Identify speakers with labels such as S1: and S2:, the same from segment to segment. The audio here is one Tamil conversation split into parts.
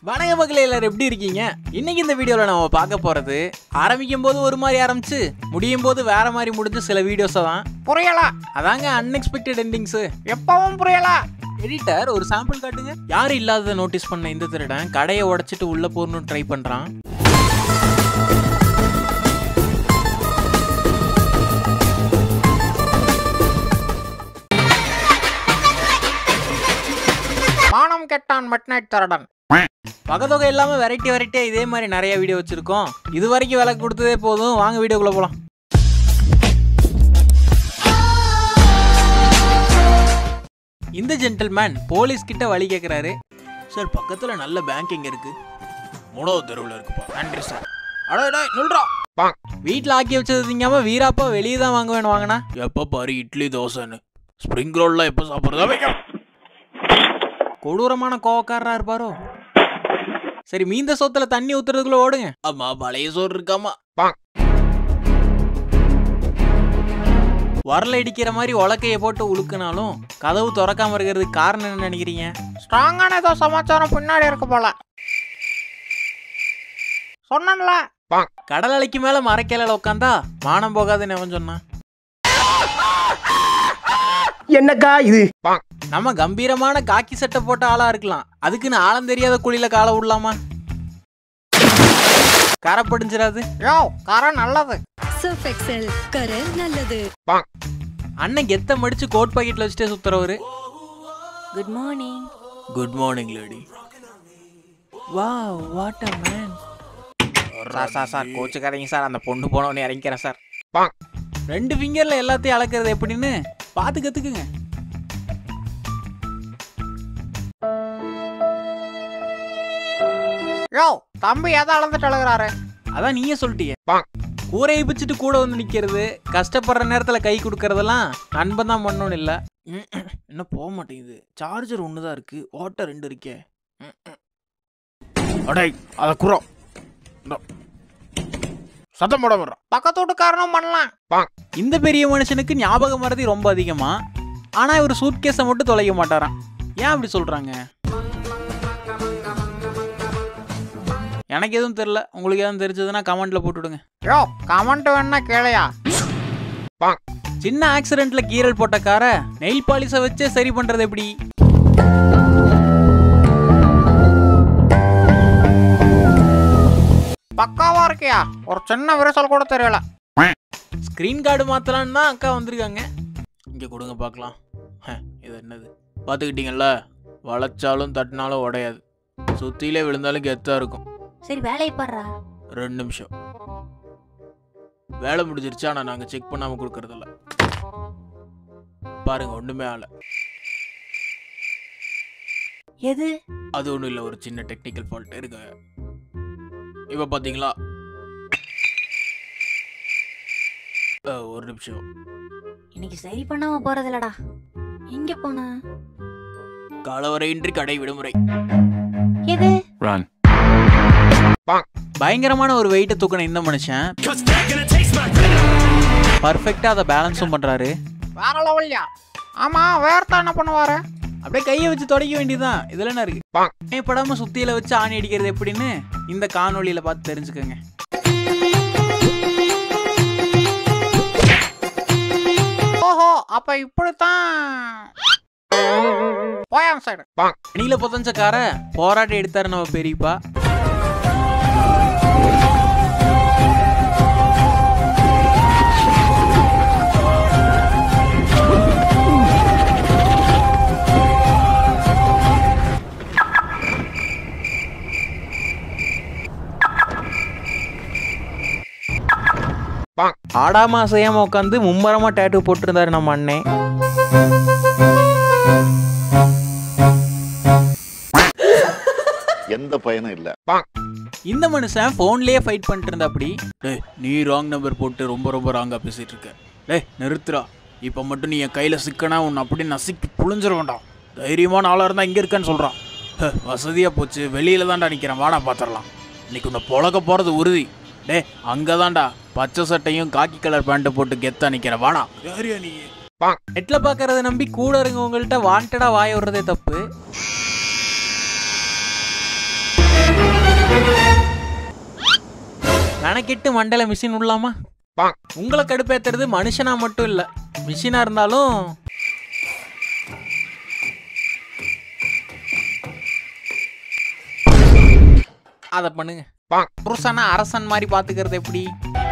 S1: வணக்க மக்களே எல்லாரும் எப்படி இருக்கீங்க இன்னைக்கு இந்த வீடியோவில் நம்ம பார்க்க போகிறது ஆரம்பிக்கும் போது ஒரு மாதிரி ஆரம்பிச்சு முடியும் போது வேற மாதிரி முடிஞ்ச சில வீடியோஸை தான்
S2: புரியல
S1: அதாங்க அன்எக்ஸ்பெக்டட் எண்டிங்ஸு
S2: எப்பவும் புரியல
S1: எடிட்டர் ஒரு சாம்பிள் காட்டுங்க யாரும் இல்லாததை நோட்டீஸ் பண்ண இந்த திருடன் கடையை உடைச்சிட்டு உள்ள போகணும்னு ட்ரை பண்றான்
S2: மானம் கெட்டான் மிட்நைட் திருடன்
S1: பகத்தொகை இல்லாம வெரைட்டி வெரைட்டியா இதே மாதிரி நிறைய வீடியோ வச்சிருக்கோம் இது வரைக்கும் விலை கொடுத்ததே போதும் வாங்க வீடியோக்குள்ள போலாம் இந்த ஜென்டில்மேன் போலீஸ் கிட்ட வழி கேட்குறாரு சார் பக்கத்துல நல்ல பேங்க் எங்க இருக்கு மூணாவது தெருவில் இருக்குப்பா நன்றி சார் அடே டேய் நில்றா வீட்டில் ஆக்கி வச்சது திங்காம வீராப்பா வெளியே தான் வாங்க வேணும் வாங்கினா எப்போ பாரு இட்லி தோசைன்னு ஸ்ப்ரிங் ரோல்லாம் எப்போ சாப்பிட்றதா வைக்கும் கொடூரமான கோவக்காரரா இருப்பாரோ சரி மீந்த சோத்துல தண்ணி ஊத்துறதுக்குள்ள ஓடுங்க ஆமா பழைய சோறு இருக்காமா வரல இடிக்கிற மாதிரி உலக்கைய போட்டு உழுக்குனாலும் கதவு திறக்காம இருக்கிறதுக்கு காரணம் என்ன நினைக்கிறீங்க
S2: ஸ்ட்ராங்கான ஏதோ சமாச்சாரம் பின்னாடி இருக்கு போல சொன்னேன்ல
S1: கடல் அலைக்கு மேல மரக்கிளையில உட்காந்தா மானம் போகாதுன்னு அவன் சொன்னான்
S3: என்னக்கா இது
S1: நம்ம கம்பீரமான காக்கி சட்டை போட்ட ஆளா இருக்கலாம் அதுக்குன்னு ஆழம் தெரியாத குழியில காலை விடலாமா கரை படிஞ்சிடாது
S2: யோ கரை நல்லது
S4: சர்ஃப் எக்ஸல் கரை நல்லது
S1: அண்ணன் கெத்த மடிச்சு கோட் பாக்கெட்ல வச்சுட்டே சுத்துறவரு
S4: good morning
S1: good morning lady வா what a man
S2: sir sir sir கோச்சுக்காதீங்க சார் அந்த பொண்ணு போனவனே இறங்கிக்கிறேன் சார்
S1: ரெண்டு ஃபிங்கர்ல எல்லாத்தையும் அளக்கிறது எப்படின்னு பார்த்து கத்துக்குங்க
S2: யோ தம்பி எதை அளந்துட்டு அழுகிறாரு
S1: அதான் நீயே சொல்லிட்டியே கூரையை பிச்சுட்டு கூட வந்து நிக்கிறது கஷ்டப்படுற நேரத்துல கை கொடுக்கறதெல்லாம் நண்பன் தான் பண்ணணும் இல்ல என்ன போக மாட்டேங்குது சார்ஜர் ஒன்று தான் இருக்கு ஓட்ட ரெண்டு இருக்கே
S2: அடே அத குறோம் சத்தம் போட வர்றோம் பக்கத்து வீட்டுக்காரனும் பண்ணலாம்
S1: இந்த பெரிய மனுஷனுக்கு ஞாபக மறதி ரொம்ப அதிகமா ஆனா இவர் சூட்கேஸை மட்டும் தொலைக்க மாட்டாராம் ஏன் அப்படி சொல்றாங்க எனக்கு எதுவும் தெரியல உங்களுக்கு எதுவும் தெரிஞ்சதுன்னா கமெண்ட்ல போட்டுவிடுங்க
S2: யோ கமெண்ட் வேணா கேளையா
S1: சின்ன ஆக்சிடென்ட்ல கீறல் போட்ட காரை நெயில் பாலிஷை வச்சே சரி பண்றது எப்படி
S2: பக்காவா இருக்கியா ஒரு சின்ன விரிசல் கூட தெரியல
S1: ஸ்க்ரீன் கார்டு மாத்தலான்னு தான் அக்கா வந்திருக்காங்க இங்க கொடுங்க பார்க்கலாம் ஹ, இது என்னது பார்த்துக்கிட்டீங்கல்ல வளைச்சாலும் தட்டினாலும் உடையாது சுத்தியிலே விழுந்தாலும் கெத்தா இருக்கும்
S4: சரி வேலையை பாடுறா
S1: ரெண்டு நிமிஷம் வேலை முடிஞ்சிருச்சு ஆனால் நாங்கள் செக் பண்ணாமல் கொடுக்கறதில்ல பாருங்க ஒன்றுமே ஆகல
S4: எது
S1: அது ஒன்றும் இல்லை ஒரு சின்ன டெக்னிக்கல் ஃபால்ட் இருக்கு இப்போ பார்த்தீங்களா அஹ், ஒரு நிமிஷம்
S4: இன்னைக்கு சரி பண்ணாம போறதில்லடா எங்க போன
S1: காலவரையின்றி கடை விடுமுறை
S4: எது
S1: பயங்கரமான ஒரு வெயிட்டை தூக்கின இந்த மனுஷன் பர்ஃபெக்டாக அதை பேலன்ஸும் பண்ணுறாரு
S2: வேற லெவல்யா ஆமா வேர்த்தா என்ன பண்ணுவாரு
S1: அப்படியே கையை வச்சு தொடக்க வேண்டியதுதான் இதுல என்ன இருக்கு படாம சுத்தியில வச்சு ஆணி அடிக்கிறது எப்படின்னு இந்த காணொளியில பார்த்து தெரிஞ்சுக்கோங்க
S2: ஓஹோ அப்ப இப்படித்தான் போயாம் சைடு
S1: அணியில புதஞ்ச காரை போராட்டம் எடுத்தாரு நம்ம பெரியப்பா ஆடாம அசையாம உட்காந்து மும்மரமா டேட்டு போட்டிருந்தாரு நம்ம அண்ணன்
S5: எந்த பயனும் இல்லை
S1: இந்த மனுஷன் ஃபோன்லயே ஃபைட் பண்ணிட்டு இருந்தா அப்படி டேய் நீ ராங் நம்பர் போட்டு ரொம்ப ரொம்ப ராங்கா பேசிட்டு இருக்க டேய் நிறுத்துறா இப்போ மட்டும் நீ என் கையில சிக்கனா உன்னை அப்படி நசுக்கி புழிஞ்சிட வேண்டாம் தைரியமான ஆளா இருந்தா இங்க இருக்கேன்னு சொல்றான் ஹ, வசதியா போச்சு வெளியில தான்டா நிக்கிறேன் வாடா பாத்திரலாம் இன்னைக்கு உன்னை புழக்க போறது உறுதி டே அங்கதான்டா பச்சை சட்டையும் காக்கி கலர் பேண்ட்டை போட்டு கெத்தா நிக்கிறேன் வாடா யாரியா நீ நெட்ல பாக்குறத நம்பி கூட இருங்கவங்கள்ட்ட வாண்டடா வாய விடுறதே தப்பு மெனக்கெட்டு மண்டல மிஷின் உள்ளாமா உங்களை கடுப்பேத்துறது மனுஷனா மட்டும் இல்ல மிஷினா இருந்தாலும் அத பண்ணுங்க புருஷனா அரசன் மாதிரி பாத்துக்கிறது எப்படி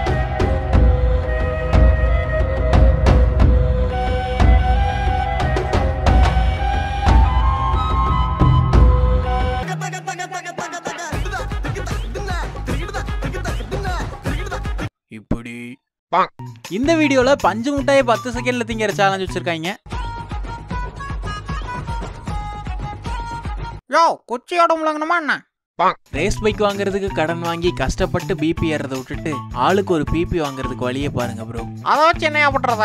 S1: இப்படி இந்த வீடியோல பஞ்சு முட்டாயை பத்து செகண்ட்ல திங்கிற சேலஞ்ச் வச்சிருக்காங்க
S2: யோ குச்சியோட முழங்கணுமா என்ன
S1: ரேஸ் பைக் வாங்குறதுக்கு கடன் வாங்கி கஷ்டப்பட்டு பிபி ஏறதை விட்டுட்டு ஆளுக்கு ஒரு பிபி வாங்குறதுக்கு வழியே பாருங்க ப்ரோ
S2: அதை வச்சு என்னையா பண்றத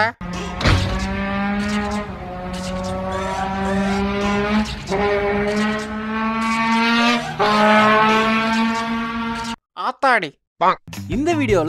S2: ஆத்தாடி
S1: இந்த வீடியோல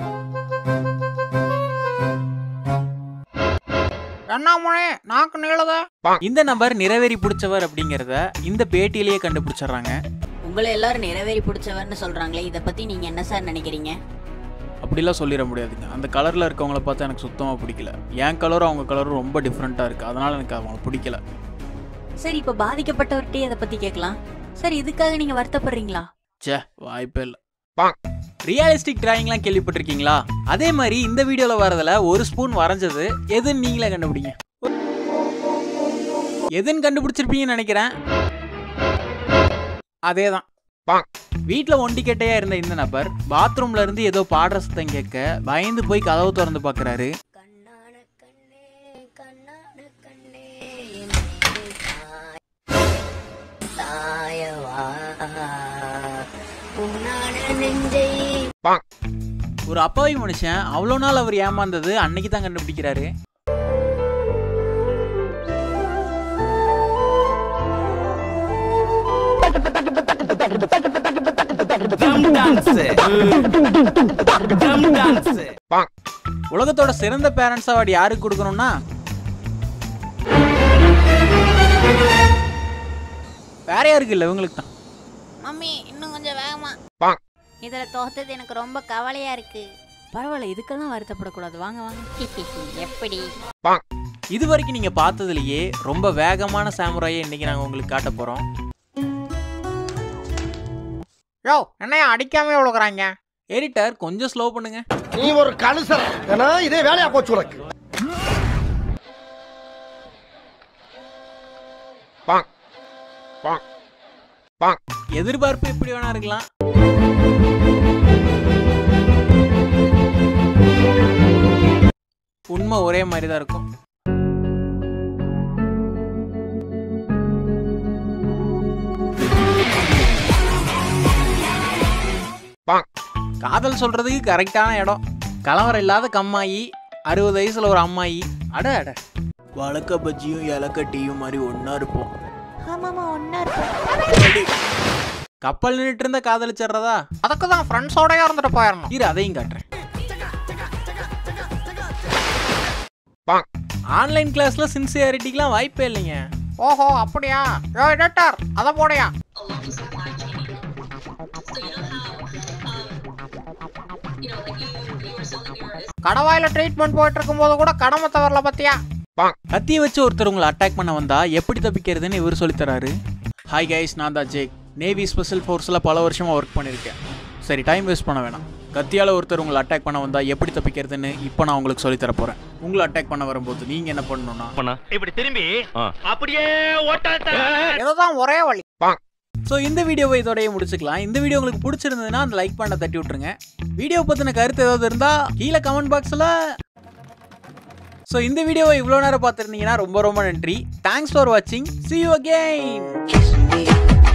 S2: என்ன மொழி நாக்கு நீளத
S1: இந்த நபர் நிறைவேறி பிடிச்சவர் அப்படிங்கறத இந்த பேட்டியிலேயே கண்டுபிடிச்சிடுறாங்க
S4: உங்களை எல்லாரும் நிறைவேறி பிடிச்சவர்னு சொல்றாங்களே இத பத்தி நீங்க என்ன சார் நினைக்கிறீங்க
S1: அப்படிலாம் சொல்லிட முடியாதுங்க அந்த கலர்ல இருக்கவங்கள பார்த்தா எனக்கு சுத்தமா பிடிக்கல என் கலரும் அவங்க கலரும் ரொம்ப டிஃப்ரெண்டா இருக்கு அதனால எனக்கு அவங்கள பிடிக்கல
S4: சரி இப்ப பாதிக்கப்பட்டவர்கிட்டயே அதை பத்தி கேட்கலாம் சார் இதுக்காக நீங்க வருத்தப்படுறீங்களா
S1: ச்சே வாய்ப்பே இல்லை ரியலிஸ்டிக் டிராயிங்லாம் கேள்விப்பட்டிருக்கீங்களா அதே மாதிரி இந்த வீடியோல வரதுல ஒரு ஸ்பூன் வரைஞ்சது எதுன்னு நீங்களே கண்டுபிடிங்க எதுன்னு கண்டுபிடிச்சிருப்பீங்கன்னு நினைக்கிறேன் அதேதான் வீட்டில் ஒண்டிக்கட்டையா இருந்த இந்த நபர் பாத்ரூம்ல இருந்து ஏதோ பாடுற சத்தம் கேட்க பயந்து போய் கதவு திறந்து பார்க்கறாரு
S4: கண்ணான கண்ணே கண்ணான கண்ணே தாயவா உன்னான நெஞ்சை
S1: ஒரு அப்பாவி மனுஷன் அவ்வளோ நாள் அவர் ஏமாந்தது அன்னைக்கு தான் கண்டுபிடிக்கிறாரு உலகத்தோட சிறந்த பேரண்ட்ஸ் அவார்டு யாருக்கு கொடுக்கணும்னா வேற யாருக்கு இல்லை இவங்களுக்கு தான்
S4: மம்மி இன்னும் கொஞ்சம் வேகமா இதுல தோத்தது எனக்கு ரொம்ப கவலையா இருக்கு பரவாயில்ல இதுக்கெல்லாம் வருத்தப்படக்கூடாது வாங்க வாங்க எப்படி
S1: இது வரைக்கும் நீங்க பார்த்ததுலயே ரொம்ப வேகமான சாமுராயை இன்னைக்கு நாங்க உங்களுக்கு காட்ட போறோம்
S2: யோ என்னையா அடிக்காம விழுகுறாங்க
S1: எடிட்டர் கொஞ்சம் ஸ்லோ பண்ணுங்க
S3: நீ ஒரு கலுசர் ஏன்னா இதே வேலையா போச்சு உனக்கு
S1: எதிர்பார்ப்பு எப்படி வேணா இருக்கலாம் உண்மை ஒரே மாதிரி தான் இருக்கும் காதல் சொல்றதுக்கு கரெக்டான இடம் கலவரம் இல்லாத கம்மாயி அறுபது வயசுல ஒரு அம்மாயி அட அட வழக்க பஜ்ஜியும் இலக்க டீயும் மாதிரி ஒண்ணா இருப்போம்
S4: ஆமாமா ஒன்னா
S1: கப்பல் நின்றுட்டு இருந்த காதலிச்சிடுறதா
S2: அதுக்கு தான் ஃப்ரெண்ட்ஸோடய இருந்துட்டு போயிடணும்
S1: இரு அதையும் காட்டுறேன் ஆன்லைன் கிளாஸ்ல சின்சியாரிட்டிக்கெலாம் வாய்ப்பே இல்லைங்க
S2: ஓஹோ அப்படியா யோ எடிட்டர் அதை போடையா கடவாயில ட்ரீட்மெண்ட் போயிட்டு இருக்கும்போது கூட கடமை தவறல பத்தியா
S1: கத்தியை வச்சு ஒருத்தர் உங்களை அட்டாக் பண்ண வந்தா எப்படி தப்பிக்கிறதுன்னு இவர் சொல்லித் தராரு ஹாய் கைஸ் நான் தான் ஜேக் நேவி ஸ்பெஷல் ஃபோர்ஸில் பல வருஷமாக ஒர்க் பண்ணியிருக்கேன் சரி டைம் வேஸ்ட் பண்ண வேணாம் கத்தியால் ஒருத்தர் உங்களை அட்டாக் பண்ண வந்தா எப்படி தப்பிக்கிறதுன்னு இப்போ நான் உங்களுக்கு சொல்லித் தர போகிறேன் உங்களை அட்டாக் பண்ண வரும்போது நீங்கள் என்ன பண்ணணும்னா
S5: இப்படி திரும்பி அப்படியே ஓட்டாத்த
S2: இதுதான் ஒரே வழி
S1: ஸோ இந்த வீடியோவை இதோடய முடிச்சுக்கலாம் இந்த வீடியோ உங்களுக்கு பிடிச்சிருந்ததுன்னா அந்த லைக் பண்ண தட்டி விட்டுருங்க வீடியோ பற்றின கருத்து ஏதாவது இருந்தால் கீழே கமெண்ட் பாக்ஸில் ஸோ இந்த வீடியோவை இவ்வளோ நேரம் பார்த்துருந்தீங்கன்னா ரொம்ப ரொம்ப நன்றி தேங்க்ஸ் ஃபார் வாட்சிங் see you again